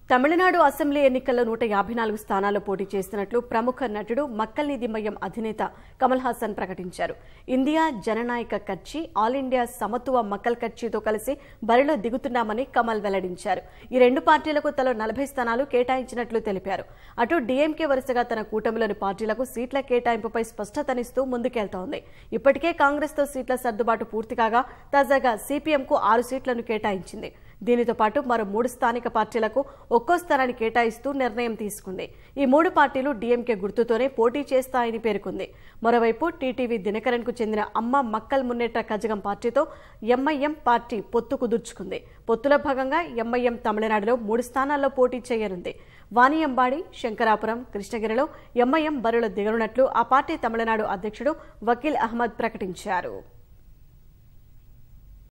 Tamil Nadu assembly ఎన్నికల్లో నూట యాభై నాలుగు స్థానాల్లో పోటీ చేస్తున్నట్లు ప్రముఖ నటుడు మక్కల్ నిధి మయ్యం అధినేత కమల్ హాసన్ ప్రకటించారు India Jananayaka Katchi all India Samatva Makkal కచ్చితో కలిసి బరిలో దిగుతున్నామని కమల్ వెల్లడించారు ఈ రెండు పార్టీలకు తలో నలభై స్థానాలు కేటాయించినట్లు తెలిపారు అటు డీఎంకే వరుసగా తన కూటమిలోని పార్టీలకు సీట్ల కేటాయింపుపై స్పష్టతనిస్తూ ముందుకెళ్తోంది ఇప్పటికే కాంగ్రెస్ తో సీట్ల సర్దుబాటు పూర్తి కాగా తాజాగా సిపిఎంకు ఆరు సీట్లను కేటాయించింది దీనితో పాటు మరో మూడు స్థానిక పార్టీలకు ఒక్కో స్థానాన్ని కేటాయిస్తూ నిర్ణయం తీసుకుంది ఈ మూడు పార్టీలు డీఎంకే గుర్తుతోనే పోటీ చేస్తాయని పేర్కొంది మరోవైపు టీటీవీ దినకరన్ కు చెందిన అమ్మ మక్కల్ మున్నేట్ర కజగం పార్టీతో ఎంఐఎం పార్టీ పొత్తు కుదుర్చుకుంది పొత్తులో భాగంగా ఎంఐఎం తమిళనాడులో మూడు స్థానాల్లో పోటీ చేయనుంది వాణియంబాడి శంకరాపురం కృష్ణగిరిలో ఎంఐఎం బరిలో దిగనున్నట్లు ఆ పార్టీ తమిళనాడు అధ్యక్షుడు వకీల్ అహ్మద్ ప్రకటించారు